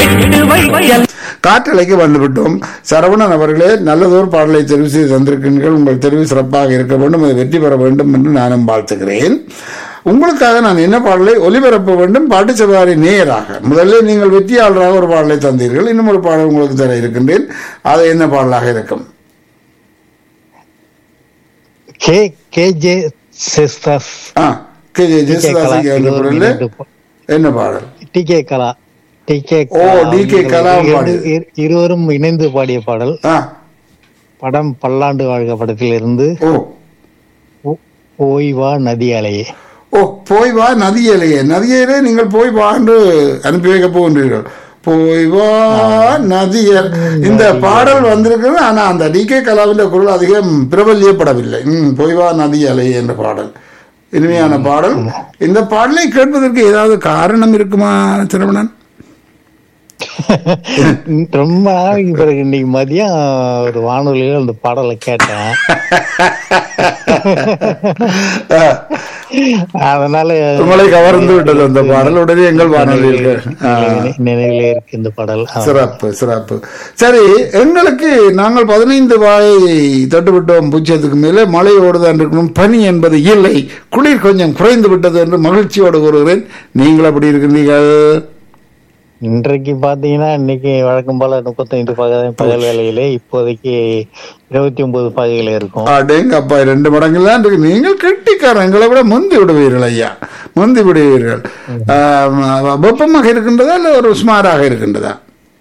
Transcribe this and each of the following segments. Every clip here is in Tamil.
எட்டு வைக்கல் காற்றலைக்கு வந்துவிட்டோம் சரவணன் அவர்களே நல்லதொரு பாடலை தெரிவு செய்து தந்திருக்கிறீர்கள் உங்கள் தெரிவு சிறப்பாக இருக்க வேண்டும் அது வெற்றி பெற வேண்டும் என்று நானும் வாழ்த்துகிறேன் உங்களுக்காக நான் என்ன பாடலை ஒலிபரப்ப வேண்டும் பாட்டு சவாரி நேயராக முதல்ல நீங்கள் வெற்றியாளராக ஒரு பாடலை தந்தீர்கள் இன்னும் ஒரு பாடல் உங்களுக்கு தர இருக்கின்றேன் அது என்ன பாடலாக இருக்கும் கே கே ஜே சிஸ்டர்ஸ் ஆ கே ஜே ஜெயசுதாசி என்ற குரலில் என்ன பாடல் D K Kala D K ஓ, DK கலா பாடியது. இருவரும் இணைந்து பாடிய பாடல் ஆ படம் பல்லாண்டு வாழ்க படத்தில் இருந்து ஓ ஓய்வா நதி அலையே ஓ போய் வா நதியிலேயே நதியிலே நீங்கள் போய் வா என்று அனுப்பி வைக்க போகின்றீர்கள் போய் வா நதியல் இந்த பாடல் வந்திருக்கிறது ஆனா அந்த டி கே கலாவின் குரல் அதிகம் பிரபல்யப்படவில்லை ம் போய் வா நதியலை என்ற பாடல் இனிமையான பாடல் இந்த பாடலை கேட்பதற்கு ஏதாவது காரணம் இருக்குமா திருமணன் ரொம்ப நாளைக்கு பிறகு இன்னைக்கு மதியம் ஒரு வானொலியில அந்த பாடலை கேட்டேன் அதனால உங்களை கவர்ந்து விட்டது அந்த பாடல் உடனே எங்கள் வானொலியில் ஆ. நினைவிலே- நினைவிலே இருக்கு இந்த பாடல் ஆ. சிறப்பு சிறப்பு சரி எங்களுக்கு நாங்கள் பதினைந்து வாயை தொட்டுவிட்டோம் பூஜ்ஜியத்துக்கு மேலே மழை ஓடுதான் இருக்கணும் பனி என்பது இல்லை குளிர் கொஞ்சம் குறைந்து விட்டது என்று மகிழ்ச்சியோடு கூறுகிறேன் நீங்கள் அப்படி இருக்கின்றீர்கள் இன்றைக்கு பாத்தீங்கன்னா இன்னைக்கு வழக்கம் போல முப்பத்தைந்து பகல் பகல் வேலையிலே இப்போதைக்கு இருபத்தி ஒன்பது பகுதிகள் இருக்கும் அடேங்க அப்பா ரெண்டு மடங்குலாம் இருக்கு நீங்கள் கெட்டிக்காரன் எங்களை விட முந்தி விடுவீர்கள் ஐயா முந்தி விடுவீர்கள் ஆம், வெப்பமாக இருக்கின்றதா இல்லை ஒரு சுமாராக இருக்கின்றதா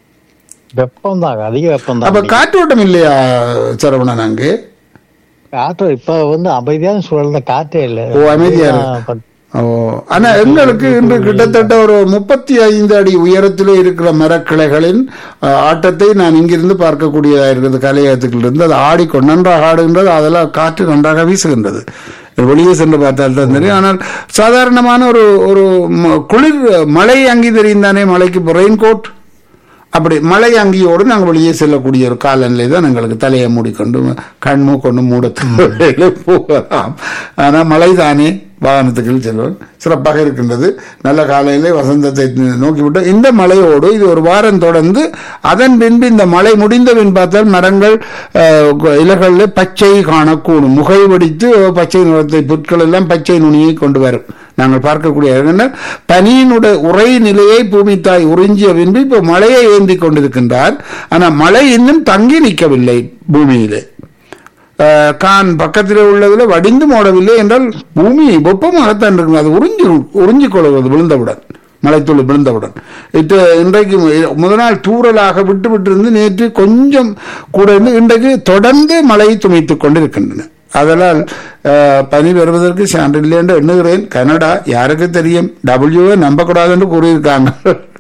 வெப்பம் தான் அதிக வெப்பம் அப்ப தான் காற்றோட்டம் இல்லையா சரவணன் அங்கே காற்று இப்ப வந்து அமைதியான சூழல் தான் காற்றே இல்ல ஓ, அமைதியா இருக்கு. ஓ ஆனா எங்களுக்கு இன்று கிட்டத்தட்ட ஒரு முப்பத்தி ஐந்து அடி உயரத்திலே இருக்கிற மரக்கிளைகளின் அஹ், ஆட்டத்தை நான் இங்கிருந்து பார்க்கக்கூடியதா இருக்கிறது கலையகத்துக்கிலிருந்து அது ஆடிக்கொண்டு நன்றாக ஆடுகின்றது அதெல்லாம் காற்று நன்றாக வீசுகின்றது வெளியே சென்று பார்த்தால் தான் தெரியும் ஆனால் சாதாரணமான ஒரு ஒரு ம- குளிர் மழை அங்கி தெரியும் தானே மழைக்கு ரெயின் கோட் அப்படி மழை அங்கியோடு நாங்கள் வெளியே செல்லக்கூடிய ஒரு காலநிலை தான் எங்களுக்கு தலையை மூடிக்கொண்டு கண் மூக்கொண்டு மூடத்து போகலாம் ஆனால் மழை தானே வாகனத்துக்கு செல்வோம் சிறப்பாக இருக்கின்றது நல்ல காலையிலே வசந்தத்தை நோக்கிவிட்டு இந்த மழையோடு இது ஒரு வாரம் தொடர்ந்து அதன் பின்பு இந்த மழை முடிந்த பின் பார்த்தால் மரங்கள் அஹ், இலைகளில் பச்சை காணக்கூடும் முகை வெடித்து பச்சை நிறத்தை புற்கள் எல்லாம் பச்சை நுனியை கொண்டு வரும் நாங்கள் பார்க்கக்கூடிய என்ன பனியினுடைய உரை நிலையை பூமி தாய் உறிஞ்சிய பின்பு இப்போ மழையை ஏந்தி கொண்டிருக்கின்றார் ஆனால் மழை இன்னும் தங்கி நிற்கவில்லை பூமியிலே அஹ், கான் பக்கத்தில் உள்ளதுல வடிந்து மூடவில்லை என்றால் பூமி வெப்பமாகத்தான் இருக்கும் அது உறிஞ்சி உறிஞ்சிக் கொள்வது விழுந்தவுடன் மலைத்துளி விழுந்தவுடன் இது இன்றைக்கு முதல் நாள் தூறலாக விட்டு விட்டிருந்து நேற்று கொஞ்சம் கூட இருந்து இன்றைக்கு தொடர்ந்து மழை துமைத்துக் கொண்டிருக்கின்றன அதனால் அஹ், பனி வருவதற்கு சான்று இல்லை என்று எண்ணுகிறேன் கனடா யாருக்கு தெரியும் டபிள்யூவை நம்பக்கூடாது என்று கூறியிருக்காங்க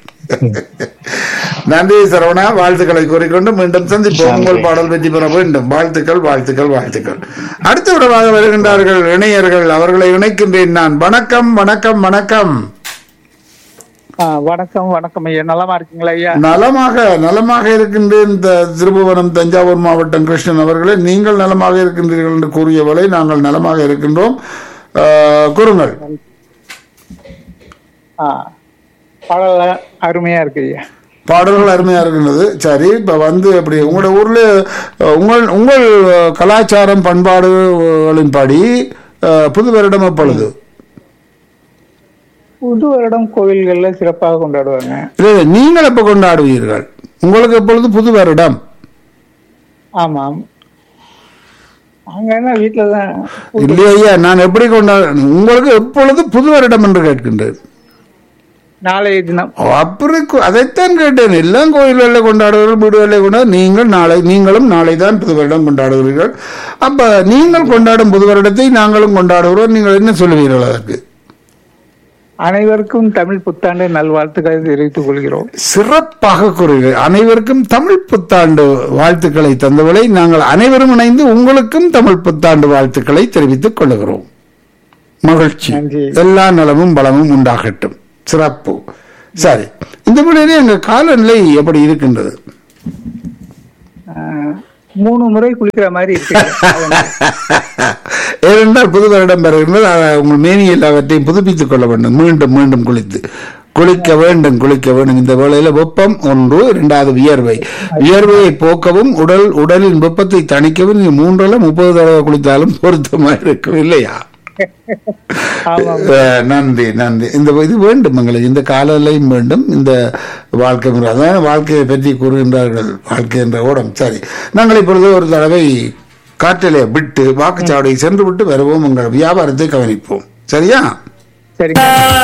நன்றி சரவணா வாழ்த்துக்களை கூறிக்கொண்டு மீண்டும் சந்திப்போம் உங்கள் பாடல் வெற்றி பெற வேண்டும் வாழ்த்துக்கள் வாழ்த்துக்கள் வாழ்த்துக்கள் அடுத்த விடமாக வருகின்றார்கள் இணையர்கள் அவர்களை இணைக்கின்றேன் நான் வணக்கம் வணக்கம் வணக்கம் ஆ, வணக்கம் வணக்கம் ஐயா நலமா இருக்கீங்களா ஐயா நலமாக நலமாக இருக்கின்றேன் த- திருபுவனம் தஞ்சாவூர் மாவட்டம் கிருஷ்ணன் அவர்களே நீங்கள் நலமாக இருக்கின்றீர்கள் என்று கூறியவரை நாங்கள் நலமாக இருக்கின்றோம் ஆஹ், கூறுங்கள் ஆ, பாடல் அருமையா இருக்கு ஐயா பாடல்கள் அருமையா இருக்கின்றது சரி இப்ப வந்து அப்படி உங்களோட ஊர்ல அஹ், உங்கள் உங்கள் அஹ், கலாச்சாரம் பண்பாடுகளின்படி அஹ், புது வருடம் எப்பொழுது புது வருடம் கோவில்கள்ல சிறப்பாக கொண்டாடுவாங்க இல்லை, இல்லை, நீங்கள் எப்ப கொண்டாடுவீர்கள் உங்களுக்கு எப்பொழுது புது வருடம் ஆமாம் அங்க என்ன வீட்டுலதான் இல்லையா ஐயா நான் எப்படி கொண்டாட உங்களுக்கு எப்பொழுது புது வருடம் என்று கேட்கின்றேன் நாளைய தினம் ஓ, அப்படி கு- அதைத்தான் கேட்டேன் எல்லாம் கோயில்களில் கொண்டாடுவீர்கள் வீடுகளில் கொண்டாடு நீங்கள் நாளை நீங்களும் நாளை தான் புது வருடம் கொண்டாடுவீர்கள் அப்ப நீங்கள் கொண்டாடும் புது வருடத்தை நாங்களும் கொண்டாடுகிறோம் நீங்கள் என்ன சொல்லுவீர்கள் அதற்கு அனைவருக்கும் தமிழ் புத்தாண்டு நல்வாழ்த்துக்களை தெரிவித்துக் கொள்கிறோம் சிறப்பாக கூறுகிறேன் அனைவருக்கும் தமிழ் புத்தாண்டு வாழ்த்துக்களை தந்தவளை நாங்கள் அனைவரும் இணைந்து உங்களுக்கும் தமிழ் புத்தாண்டு வாழ்த்துக்களை தெரிவித்துக் கொள்கிறோம் மகிழ்ச்சி நன்றி. எல்லா நலமும் பலமும் உண்டாகட்டும் சிறப்பு சரி இந்த முறையிலே எங்க காலநிலை எப்படி இருக்கின்றது ஆ, மூணு முறை குளிக்கிற மாதிரி இருக்கு அதனால ஏனென்றால் புது வருடம் வருகின்றது அதை உங்கள் மேனி எல்லாவற்றையும் புதுப்பித்துக் கொள்ள வேண்டும் மீண்டும் மீண்டும் குளித்து குளிக்க வேண்டும் குளிக்க வேண்டும் இந்த வேளையில வெப்பம் ஒன்று இரண்டாவது வியர்வை வியர்வையை போக்கவும் உடல் உடலின் வெப்பத்தை தணிக்கவும் நீங்க மூன்றுல முப்பது தடவை குளித்தாலும் பொருத்தமா இருக்கும் இல்லையா ஆமாம் அஹ் நன்றி நன்றி இந்த இது வேண்டும் எங்களுக்கு இந்த காலநிலையும் வேண்டும் இந்த வாழ்க்கை முறை அதான் வாழ்க்கையை பற்றி கூறுகின்றார்கள் வாழ்க்கை என்ற ஓடம் சரி நாங்கள் இப்பொழுது ஒரு தடவை காற்றிலே விட்டு வாக்குச்சாவடியை சென்று விட்டு வருவோம் உங்கள் வியாபாரத்தை கவனிப்போம் சரியா சரிங்க